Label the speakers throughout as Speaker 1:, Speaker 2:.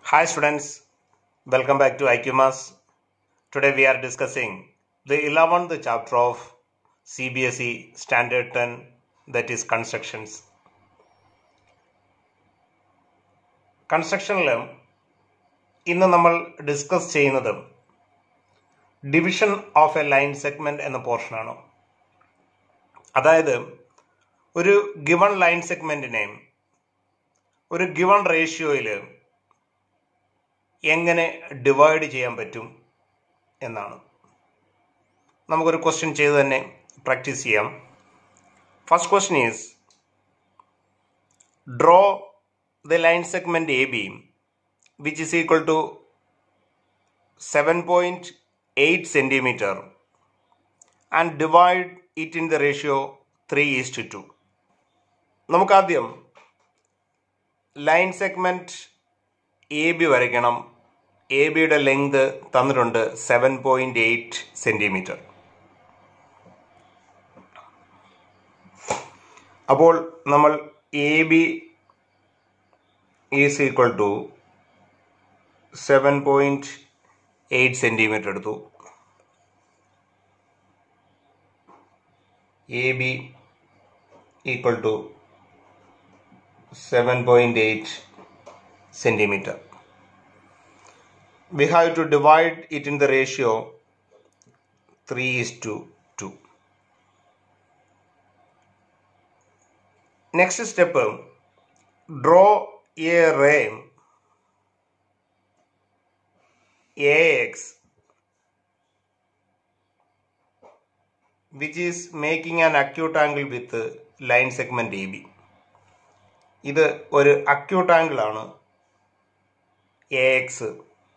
Speaker 1: Hi students, welcome back to IQMAS. Today we are discussing the 11th chapter of CBSE Standard 10 that is constructions. കൺസ്ട്രക്ഷനിൽ ഇന്ന് നമ്മൾ discuss ചെയ്യുന്നത് division of a line segment എന്ന പോർഷനാണ് അതായത് ഒരു given line സെഗ്മെന്റിനെ ഒരു given റേഷ്യോയിൽ എങ്ങനെ divide ചെയ്യാൻ പറ്റും എന്നാണ് നമുക്കൊരു ക്വസ്റ്റ്യൻ ചെയ്ത് തന്നെ പ്രാക്ടീസ് ചെയ്യാം first question is draw the line segment A B which is equal to seven point eight centimetre and divide it in the ratio three is to two നമുക്കാദ്യം ലൈൻ സെഗ്മെന്റ് എ ബി വരയ്ക്കണം A ബിയുടെ length തന്നിട്ടുണ്ട് seven point eight centimetre അപ്പോൾ നമ്മൾ A B is equal to seven point eight centimetre എടുത്തു A B equal to seven point eight centimeter. We have to divide it in the ratio 3 is to 2. Next step, draw a ray AX which is making an acute angle with line segment AB. ഇത് ഒരു acute angle ആണ് A X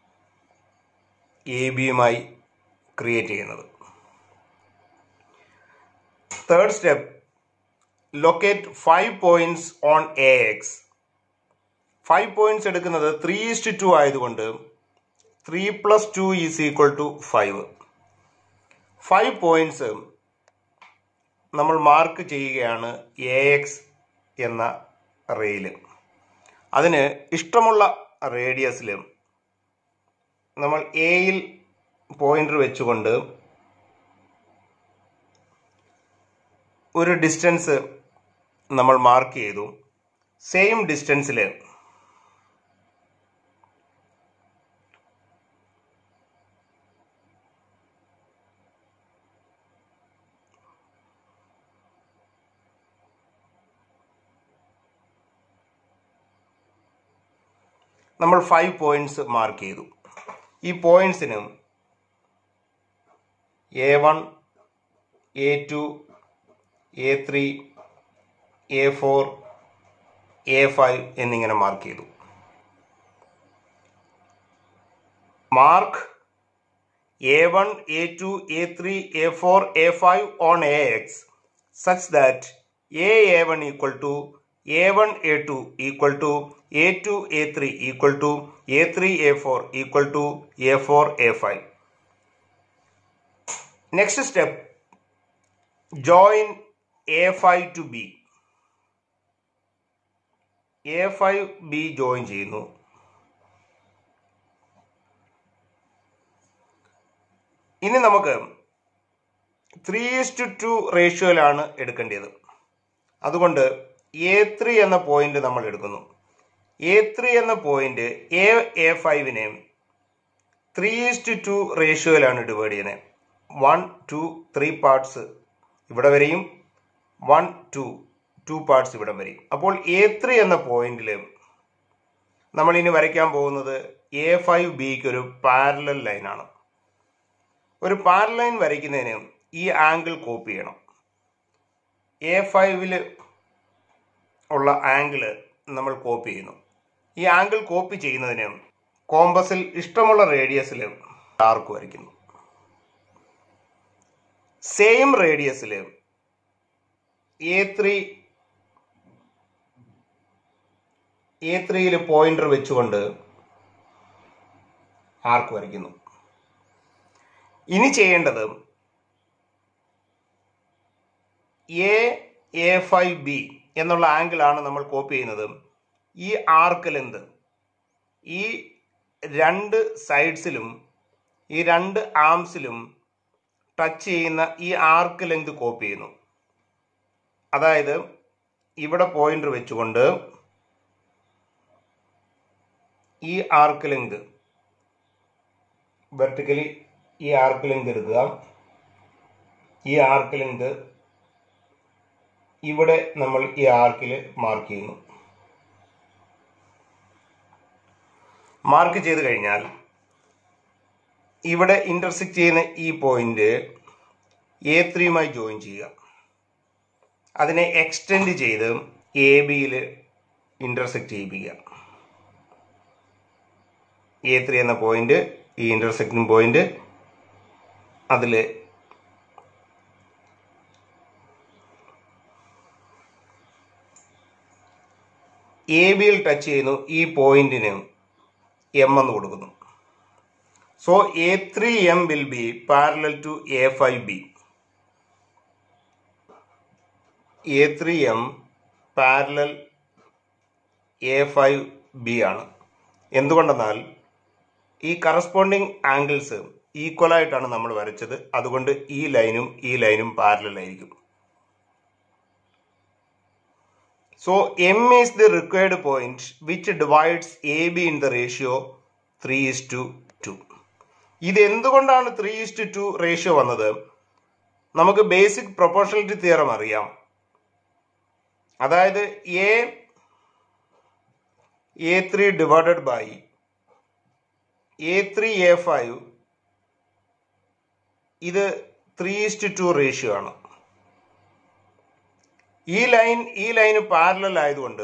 Speaker 1: A ബിയുമായി create ചെയ്യുന്നത് third step locate five points on A X five points എടുക്കുന്നത് three is to two ആയതുകൊണ്ട് three plus two is equal to five five points നമ്മൾ mark ചെയ്യുകയാണ് A X എന്ന റെയില് അതിന് ഇഷ്ടമുള്ള റേഡിയസിൽ നമ്മൾ എയിൽ പോയിന്റർ വെച്ചുകൊണ്ട് ഒരു ഡിസ്റ്റൻസ് നമ്മൾ മാർക്ക് ചെയ്തു സെയിം ഡിസ്റ്റൻസിൽ നമ്മൾ ഫൈവ് പോയിന്റ്സ് മാർക്ക് ചെയ്തു ഈ പോയിന്റ്സിന് A one A two A three A four A five എന്നിങ്ങനെ മാർക്ക് ചെയ്തു mark A one A two A three A four A five on A X such that A A one equal to A one A two equal to A two A three equal to A three A four equal to A four A five next step join A five to B A five B join ചെയ്യുന്നു ഇനി നമുക്ക് three is to to റേഷ്യോയിലാണ് എടുക്കേണ്ടത് അതുകൊണ്ട് A three എന്ന point നമ്മൾ എടുക്കുന്നു A three എന്ന point A A ഫൈവിനെ ത്രീ ഈസ്റ്റ് ടു റേഷ്യോയിലാണ് ഡിവൈഡ് ചെയ്യുന്നത് വൺ ടു ത്രീ പാർട്സ് ഇവിടെ വരെയും വൺ ടു ടു പാർട്സ് ഇവിടെ വരെയും അപ്പോൾ എ ത്രീ എന്ന പോയിന്റിൽ നമ്മൾ ഇനി വരയ്ക്കാൻ പോകുന്നത് എ ഫൈവ് ബിക്ക് ഒരു പാരലൽ ലൈനാണ് ഒരു പാരലൽ ലൈൻ വരയ്ക്കുന്നതിന് ഈ ആംഗിൾ കോപ്പി ചെയ്യണം എ ഫൈവില് ഉള്ള ആംഗിള് നമ്മൾ കോപ്പി ചെയ്യുന്നു ഈ ആംഗിൾ കോപ്പി ചെയ്യുന്നതിന് കോമ്പസിൽ ഇഷ്ടമുള്ള റേഡിയസിൽ ആർക്ക് വരയ്ക്കുന്നു സെയിം റേഡിയസിൽ എ ത്രീ എ ത്രീയിൽ പോയിന്റർ വെച്ചുകൊണ്ട് ആർക്ക് വരയ്ക്കുന്നു ഇനി ചെയ്യേണ്ടത് എ എ ഫൈവ് ബി എന്നുള്ള ആംഗിളാണ് നമ്മൾ കോപ്പി ചെയ്യുന്നത് ഈ ആർക്ക് ലെന്ത് ഈ രണ്ട് സൈഡ്സിലും ഈ രണ്ട് ആംസിലും ടച്ച് ചെയ്യുന്ന ഈ ആർക്ക് ലെങ്ത് കോപ്പി ചെയ്യുന്നു അതായത് ഇവിടെ പോയിന്റർ വെച്ചുകൊണ്ട് ഈ ആർക്ക് ലെങ്ത് വെർട്ടിക്കലി ഈ ആർക്ക് ലെങ്ത് എടുക്കുക ഈ ആർക്ക് ലെങ്ത് ഇവിടെ നമ്മൾ ഈ ആർക്കിൽ മാർക്ക് ചെയ്യുന്നു മാർക്ക് ചെയ്ത് കഴിഞ്ഞാൽ ഇവിടെ ഇന്റർസെക്ട് ചെയ്യുന്ന ഈ പോയിന്റ് എ ത്രീയുമായി ജോയിൻ ചെയ്യുക അതിനെ എക്സ്റ്റെൻഡ് ചെയ്ത് എ ബിയിൽ ഇന്റർസെക്ട് ചെയ്യിപ്പിക്കുക എ ത്രീ എന്ന പോയിന്റ് ഈ ഇന്റർസെക്റ്റിംഗ് പോയിന്റ് അതിൽ എ ബിയിൽ ടച്ച് ചെയ്യുന്നു ഈ പോയിന്റിന് എം എന്ന് കൊടുക്കുന്നു so A three M will be parallel to A five B A three M parallel A five B ആണ് എന്തുകൊണ്ടെന്നാൽ ഈ കറസ്പോണ്ടിങ് ആംഗിൾസ് ഈക്വൽ ആയിട്ടാണ് നമ്മൾ വരച്ചത് അതുകൊണ്ട് ഈ ലൈനും ഈ ലൈനും പാരലൽ ആയിരിക്കും so M is the required point which divides A B in the ratio three is to two ഇത് എന്തുകൊണ്ടാണ് three is to two ratio വന്നത് നമുക്ക് ബേസിക് പ്രൊപ്പോർഷണലിറ്റി തിയറം അറിയാം അതായത് A A three divided by A three A five ഇത് three is to two ratio ആണ് ഈ line ഈ ലൈന് പാരലൽ ആയതുകൊണ്ട്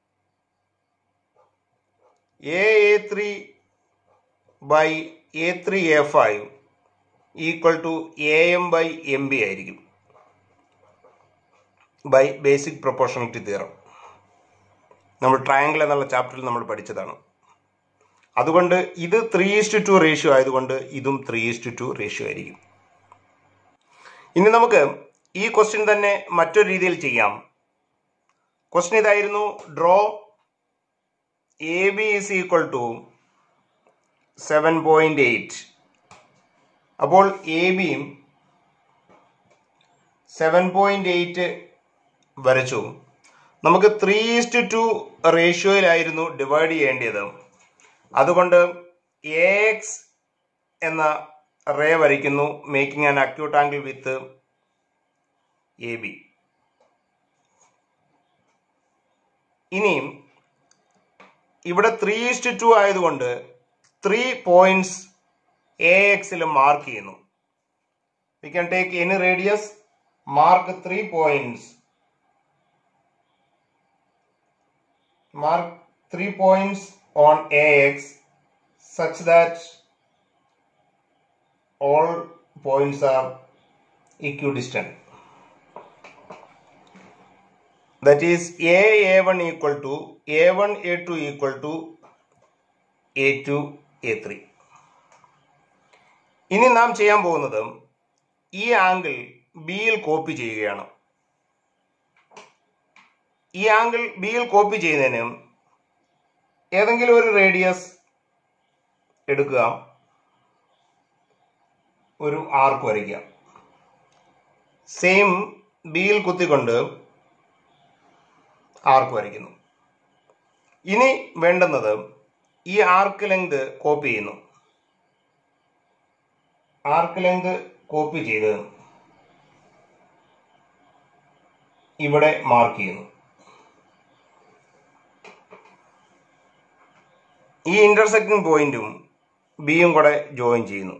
Speaker 1: A A three by A three A five equal to A M by M B ആയിരിക്കും by basic proportionality theorem നമ്മൾ triangle എന്നുള്ള ചാപ്റ്ററിൽ നമ്മൾ പഠിച്ചതാണ് അതുകൊണ്ട് ഇത് ത്രീ ഇസ്റ്റ് ടു റേഷ്യോ ആയതുകൊണ്ട് ഇതും ത്രീ ഇസ്റ്റ് ടു റേഷ്യോ ആയിരിക്കും ഇനി നമുക്ക് ഈ ക്വസ്റ്റ്യൻ തന്നെ മറ്റൊരു രീതിയിൽ ചെയ്യാം ക്വസ്റ്റ്യൻ ഇതായിരുന്നു draw A B is equal to seven point eight അപ്പോൾ എ ബിയും സെവൻ പോയിന്റ് എയ്റ്റ് വരച്ചു നമുക്ക് ത്രീ ഈസ്റ്റ് ടു റേഷ്യോയിലായിരുന്നു ഡിവൈഡ് ചെയ്യേണ്ടത് അതുകൊണ്ട് എ എക്സ് എന്ന റേ വരയ്ക്കുന്നു making an acute angle with A B ഇനിയും ഇവിടെ ത്രീ ഇസ്റ്റ് ടു ആയതുകൊണ്ട് ത്രീ പോയിന്റ്സ് എ എക്സിൽ മാർക്ക് ചെയ്യുന്നു we can take any radius mark three points mark three points on AX such that all points are equidistant. That is A A1 equal to A1 A2 equal to A2 A3. ഇനി നാം ചെയ്യാൻ പോകുന്നത് ഈ angle ബിയിൽ copy ചെയ്യുകയാണ് ഈ angle ബിയിൽ copy ചെയ്യുന്നതിന് ഏതെങ്കിലും ഒരു റേഡിയസ് എടുക്കുക ഒരു ആർക്ക് വരയ്ക്കുക സെയിം ബിയിൽ കുത്തിക്കൊണ്ട് ആർക്ക് വരയ്ക്കുന്നു ഇനി വേണ്ടുന്നത് ഈ ആർക്ക് ലെങ്ത് കോപ്പി ചെയ്യുന്നു ആർക്ക് ലെങ്ത് കോപ്പി ചെയ്ത് ഇവിടെ മാർക്ക് ചെയ്യുന്നു ഈ ഇന്റർസെക്റ്റിംഗ് പോയിന്റും ബിയും കൂടെ ജോയിൻ ചെയ്യുന്നു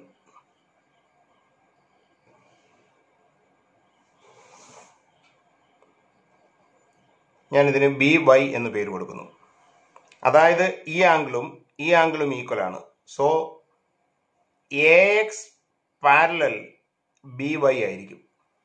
Speaker 1: ഞാൻ ഇതിന് ബി വൈ എന്ന് പേര് കൊടുക്കുന്നു അതായത് ഈ ആംഗിളും ഈ ആംഗിളും ഈക്വൽ ആണ് so A X parallel B Y ആയിരിക്കും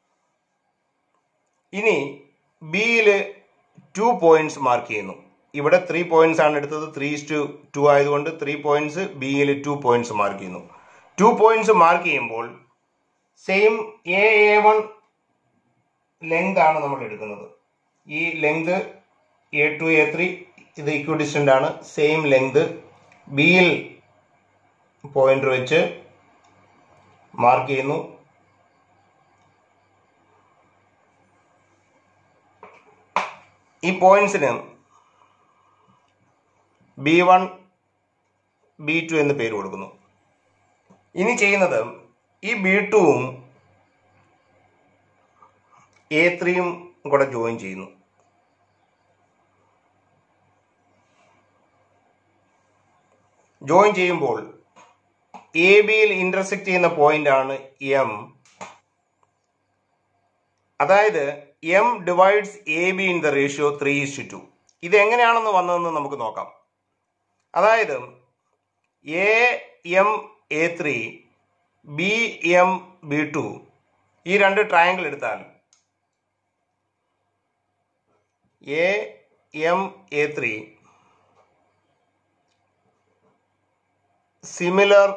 Speaker 1: ഇനി ബിയിൽ ടു പോയിന്റ്സ് മാർക്ക് ചെയ്യുന്നു ഇവിടെ ത്രീ പോയിന്റ്സ് ആണ് എടുത്തത് ത്രീ ടു ടു ആയതുകൊണ്ട് ത്രീ പോയിന്റ്സ് ബിയിൽ ടു പോയിന്റ്സ് മാർക്ക് ചെയ്യുന്നു ടു പോയിന്റ്സ് മാർക്ക് ചെയ്യുമ്പോൾ same A A one length ആണ് നമ്മൾ എടുക്കുന്നത് ഈ length A two A three ഇത് ഇക്വിഡിസ്റ്റന്റ് ആണ് സെയിം ലെങ്ത് ബിയിൽ പോയിന്റർ വെച്ച് മാർക്ക് ചെയ്യുന്നു ഈ പോയിന്റ്സിന് ബി വൺ ബി ടു എന്ന് പേര് കൊടുക്കുന്നു ഇനി ചെയ്യുന്നത് ഈ ബി ടുവും എ ത്രീയും കൂടെ ജോയിൻ ചെയ്യുന്നു ജോയിൻ ചെയ്യുമ്പോൾ എ ബിയിൽ ഇന്റർസെക്ട് ചെയ്യുന്ന പോയിന്റ് ആണ് എം അതായത് M divides A B in the ratio three is to ഇത് എങ്ങനെയാണെന്ന് വന്നതെന്ന് നമുക്ക് നോക്കാം അതായത് A M A three B M B two ഈ രണ്ട് ട്രയാങ്കിൾ എടുത്താൽ A M A three similar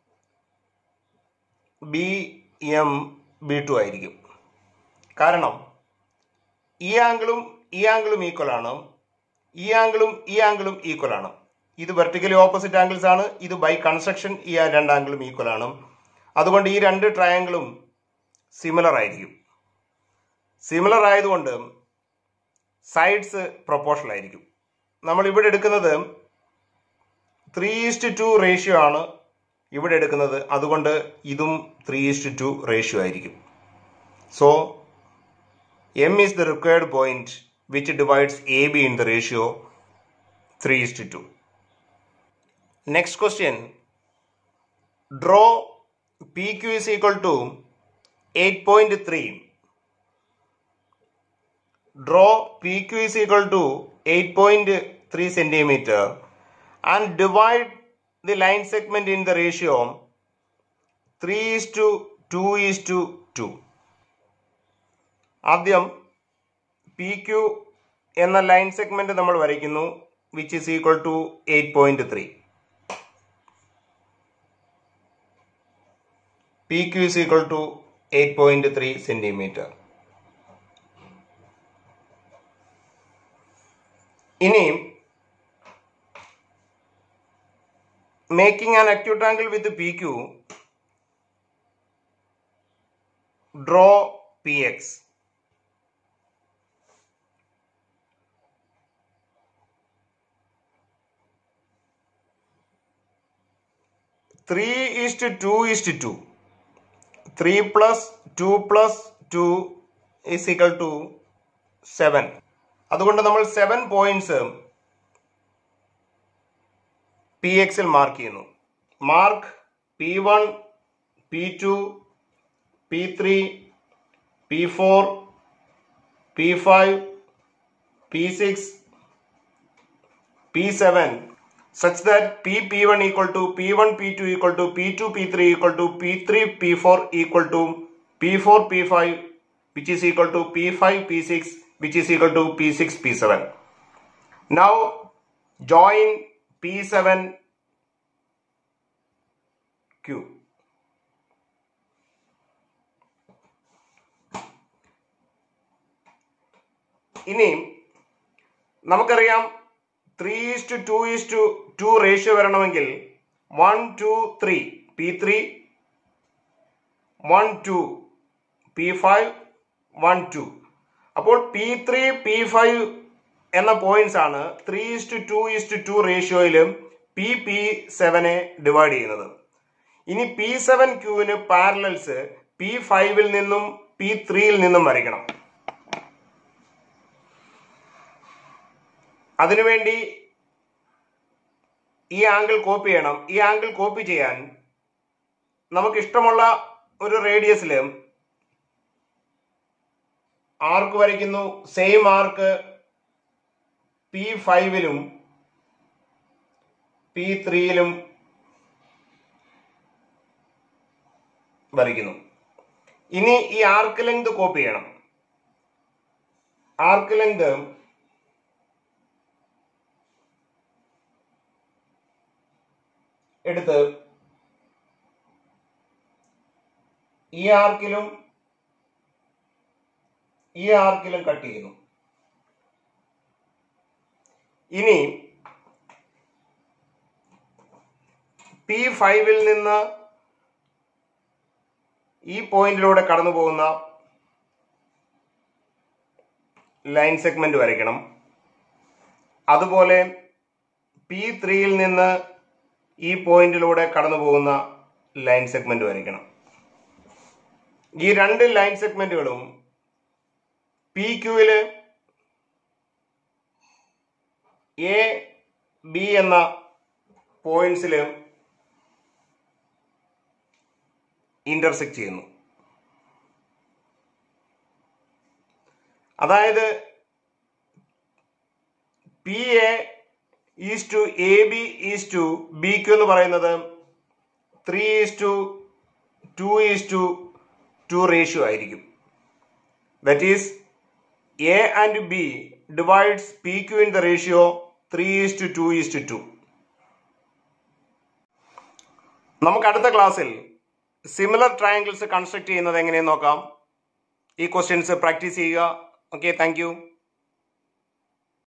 Speaker 1: B M B two ആയിരിക്കും കാരണം ഈ ആംഗിളും ഈ ആംഗിളും ഈക്വൽ ആണ് ഈ ആംഗിളും ഈ ആംഗിളും ഈക്വൽ ആണ് ഇത് വെർട്ടിക്കലി ഓപ്പോസിറ്റ് ആംഗിൾസ് ആണ് ഇത് ബൈ കൺസ്ട്രക്ഷൻ ഈ രണ്ട് ആംഗിളും ഈക്വൽ ആണ് അതുകൊണ്ട് ഈ രണ്ട് ട്രയാങ്കിളും സിമിലർ ആയിരിക്കും സിമിലർ ആയതുകൊണ്ട് സൈഡ്സ് പ്രൊപ്പോർഷണൽ ആയിരിക്കും നമ്മൾ ഇവിടെ എടുക്കുന്നത് ത്രീ ഈസ്റ്റ് ടു റേഷ്യോ ആണ് ഇവിടെ എടുക്കുന്നത് അതുകൊണ്ട് ഇതും ത്രീ ഈസ്റ്റ് ടു റേഷ്യോ ആയിരിക്കും so M is the required point which divides A B in the ratio three is to two next question draw P Q is equal to eight point three draw P Q is equal to eight point three centimetre and divide the line segment in the ratio 3 is to 2 is to 2. ആദ്യം P Q എന്ന line segment നമ്മൾ വരയ്ക്കുന്നു which is equal to eight point three P Q is equal to eight point three centimetre ഇനിയും making an acute angle with PQ, draw PX. Three is to two is to two. Three plus two plus two is equal to seven. അതുകൊണ്ട് നമ്മൾ seven points P എക്സിൽ mark ചെയ്യുന്നു mark P one P two P three P four P five P six P seven such that P P1 equal to P1 P2 equal to P2 P3 equal to P3 P4 equal to P4 P5 which is equal to P5 P6 which is equal to P6 P7. Now join P7 Q. ഇനി നമുക്കറിയാം three is to two is to two ratio വരണമെങ്കിൽ one two three P three one two P five one two അപ്പോൾ P three P five എന്ന points ആണ് three is to two is to two റേഷ്യോയിലും P P സെവനെ divide ചെയ്യുന്നത് ഇനി പി സെവൻ ക്യൂവിന് parallels P ഫൈവിൽ നിന്നും പി ത്രീയിൽ നിന്നും വരയ്ക്കണം അതിനുവേണ്ടി ഈ ആംഗിൾ കോപ്പി ചെയ്യണം ഈ ആംഗിൾ കോപ്പി ചെയ്യാൻ നമുക്ക് ഇഷ്ടമുള്ള ഒരു റേഡിയസിൽ ആർക്ക് വരയ്ക്കുന്നു സെയിം ആർക്ക് പി ഫൈവിലും പി ത്രീയിലും വരയ്ക്കുന്നു ഇനി ഈ ആർക്ക് ലെങ്ത് കോപ്പി ചെയ്യണം ആർക്ക് ലെങ്ത് എടുത്ത് ഈ ആർക്കിലും ഈ ആർക്കിലും കട്ട് ചെയ്യുന്നു ഇനി പി ഫൈവിൽ നിന്ന് ഈ പോയിന്റിലൂടെ കടന്നു പോകുന്ന ലൈൻ സെഗ്മെന്റ് വരയ്ക്കണം അതുപോലെ പി ത്രീയിൽ നിന്ന് ഈ പോയിന്റിലൂടെ കടന്നു പോകുന്ന ലൈൻ സെഗ്മെന്റ് വരയ്ക്കണം ഈ രണ്ട് ലൈൻ സെഗ്മെന്റുകളും പി ക്യൂവില് എ ബി എന്ന പോയിന്റ്സിൽ ഇന്റർസെക്ട് ചെയ്യുന്നു അതായത് P A is to A B is to B Q എന്ന് പറയുന്നത് three is to two is to two ratio ആയിരിക്കും that is A and B divides P Q in the ratio three is to two is to two നമുക്ക് അടുത്ത ക്ലാസ്സിൽ similar triangles construct ചെയ്യുന്നത് എങ്ങനെയെന്ന് നോക്കാം ഈ ക്വസ്റ്റ്യൻസ് പ്രാക്ടീസ് ചെയ്യുക okay thank U